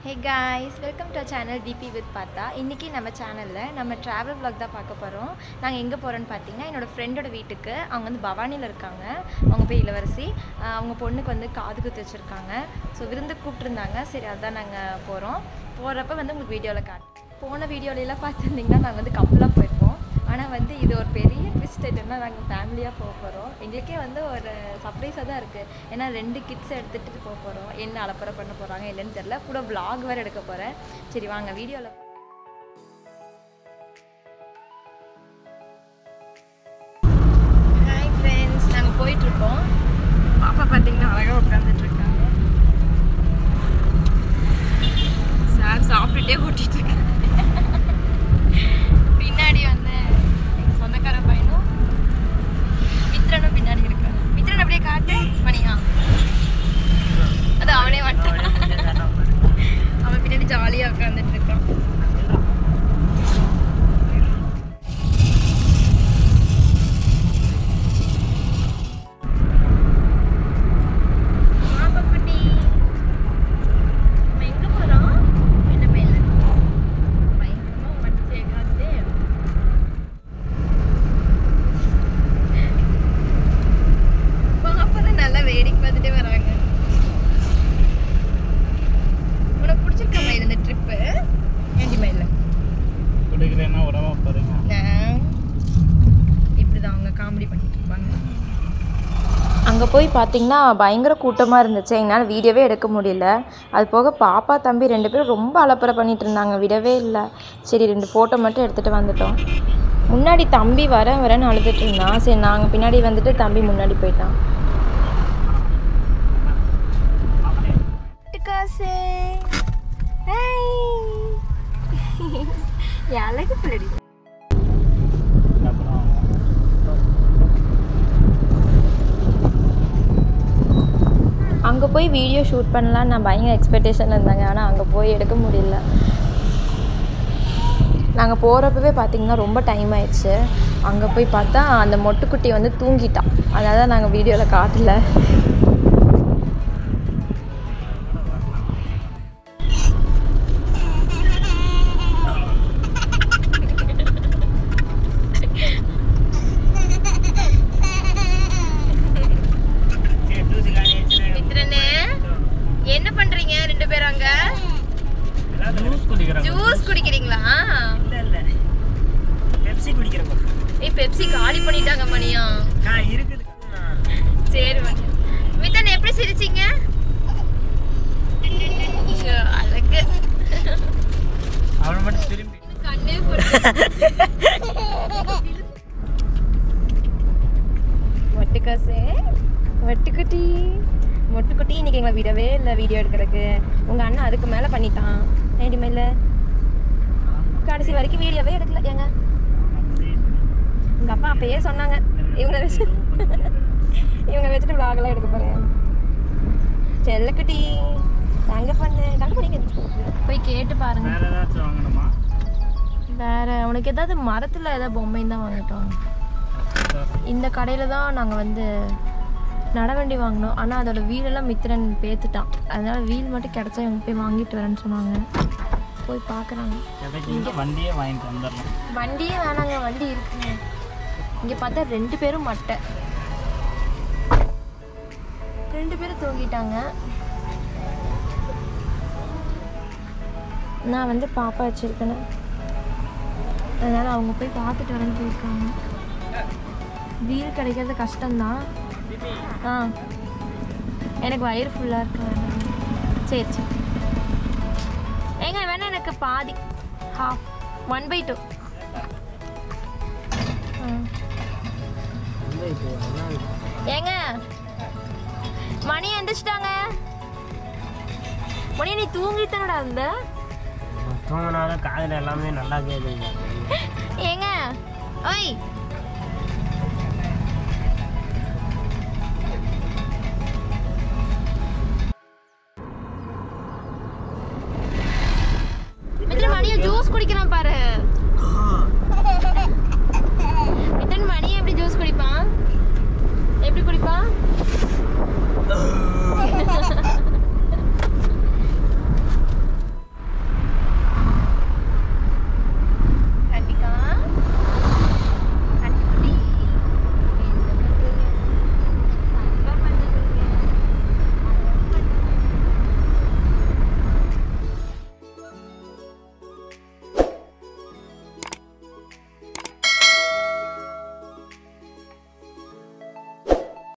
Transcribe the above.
Hey guys welcome to channel DP with Partha இன்றைக்கி நம்ம சேனலில் நம்ம ட்ராவல் vlog தான் பார்க்க போகிறோம் நாங்கள் எங்கே போகிறோன்னு பார்த்தீங்கன்னா என்னோடய ஃப்ரெண்டோட வீட்டுக்கு அவங்க வந்து பவானியில் இருக்காங்க அவங்க போய் இளவரசி ஆஹ் அவங்க பொண்ணுக்கு வந்து காது குத்து வச்சுருக்காங்க ஸோ விருந்து கூப்பிட்ருந்தாங்க சரி அதான் நாங்கள் போகிறோம் போகிறப்ப வந்து உங்களுக்கு வீடியோவில் காட்டு போன வீடியோலலாம் பார்த்துருந்தீங்கன்னா நாங்கள் வந்து கப்பலாக போயிருப்போம் ஆனால் வந்து இது ஒரு பெரிய ட்விஸ்ட் என்னன்னா நாங்கள் ஃபேமிலியாக போக போகிறோம் எங்களுக்கே வந்து ஒரு சர்ப்ரைஸாக தான் இருக்குது ஏன்னா ரெண்டு கிட்ஸ் எடுத்துகிட்டு போக போகிறோம் என்ன அலப்பறை பண்ண போகிறாங்க இல்லைன்னு தெரில கூட vlog வேறு எடுக்க போகிறேன் சரி வாங்க வீடியோவில் ஹாய் ஃப்ரெண்ட்ஸ் நாங்கள் போயிட்டுருக்கோம் பாப்பா பார்த்தீங்கன்னா அழகாக உட்காந்துட்டு இருக்காங்க சார் சாப்பிட்டுட்டே ஓட்டிட்டு இருக்காங்க பின்னாடி வந்து எங்க சொந்தக்கார பையனும் மித்ரனும் பின்னாடி இருக்காங்க மித்ரன் அப்படியே காட்டு மணியா அது அவனே வந்துட்டான் அவன் பின்னாடி ஜாலியாக உட்காந்துட்டு இருக்கான் பாப்பா குட்டி நம்ம எங்க போறோம் என்ன மேல பயங்கரமா வண்டி காத்து பாப்பா தான் நல்லா வேடிக்கை பார்த்துட்டே வராங்க உனக்கு பிடிச்சிருக்கா இந்த ட்ரிப்பு ஏண்டி மயில குடிக்கிறேன்னா உடம்பா பாருங்க இப்படிதான் அவங்க காமெடி பண்ணிட்டு இருப்பாங்க அங்கே போய் பார்த்தீங்கன்னா பயங்கர கூட்டமாக இருந்துச்சு எங்களால் வீடியோவே எடுக்க முடியல அது போக பாப்பா தம்பி ரெண்டு பேரும் ரொம்ப அலப்பறை பண்ணிட்டு இருந்தாங்க விடவே இல்லை சரி ரெண்டு ஃபோட்டோ மட்டும் எடுத்துகிட்டு வந்துட்டோம் முன்னாடி தம்பி வரேன் வரேன்னு அழுதுட்டு இருந்தான் சரி நாங்கள் பின்னாடி வந்துட்டு தம்பி முன்னாடி போயிட்டான் காசு அழகு பிள்ளடி அப்புறம் அங்கே போய் வீடியோ ஷூட் பண்ணலாம் நான் பயங்கர எக்ஸ்பெக்டேஷனில் இருந்தாங்க ஆனால் அங்கே போய் எடுக்க முடியல நாங்கள் போகிறப்பவே பார்த்தீங்கன்னா ரொம்ப டைம் ஆயிடுச்சு அங்கே போய் பார்த்தா அந்த மொட்டுக்குட்டி வந்து தூங்கிட்டான் அதனால தான் நாங்கள் வீடியோவில் காட்டல மித்ரனே என்ன பண்ணுறீங்க ரெண்டு பேரும் அங்கே ஜூஸ் குடிக்கிறேன் ஜூஸ் குடிக்கிறீங்களா இல்ல இல்ல பெப்சி குடிக்கிறேன் ஏய் பெப்சி காலி பண்ணிட்டாங்க மணியா கா இருக்குது சரி மணி மித்தன் எப்படி சிரிச்சீங்க ஐயோ, அழகு அவனை மட்டும் திரும்பி கண்ணே மொட்டுக்காசே மொட்டுக்குட்டி மொட்டுக்குட்டி இன்னைக்கு எங்களை விடவே இல்லை வீடியோ எடுக்கிறதுக்கு உங்கள் அண்ணன் அதுக்கு மேலே பண்ணிட்டான் ஏடி மேல கடைசி வரைக்கும் வீடியோவே எடுக்கல ஏங்க எங்கள் அப்பா அப்பயே சொன்னாங்க இவங்களை வச்சு இவங்க வச்சுட்டு vlog-எல்லாம் எடுக்க போகிறேன் செல்லக்குட்டி தங்க பண்ணு தங்க பண்ணிங்க போய் கேட்டு பாருங்க வேற ஏதாச்சும் வாங்கணுமா வேற உனக்கு ஏதாவது மரத்தில் ஏதாவது பொம்மையும் தான் வாங்கிட்டோம் இந்த கடையில் தான் நாங்கள் வந்து நடவண்டி வாங்கினோம் ஆனால் அதோட வீலெல்லாம் மித்திரன் பேத்துட்டான் அதனால வீல் மட்டும் கிடச்சா இவங்க போய் வாங்கிட்டு வரேன்னு சொன்னாங்க போய் பார்க்குறாங்க எனக்கு இங்க வண்டியே வாங்கிட்டு வந்துடலாம் வண்டியே வேணாங்க வண்டி இருக்குங்க இங்கே பார்த்தா ரெண்டு பேரும் மட்டை ரெண்டு பேரும் தூங்கிட்டாங்க நான் வந்து பாப்பா வச்சிருக்கேன் அதனால் அவங்க போய் பார்த்துட்டு வரேன்னு போயிருக்காங்க வீடு கிடைக்கிறது கஷ்டம்தான் ஆ எனக்கு வயிறு ஃபுல்லாக இருக்கு வேணாம். சரி சரி ஏங்க வேணா எனக்கு பாதி ஹாஃப் ஒன் பை டூ ஏங்க மணி எந்திரிச்சிட்டாங்க மணி நீ தூங்கிட்டானடா இருந்த தூங்கினாலும் காதில் எல்லாமே நல்லா கேட்குது ஏங்க ஓய் மித்ரன் மணியை ஜூஸ் குடிக்கிறான்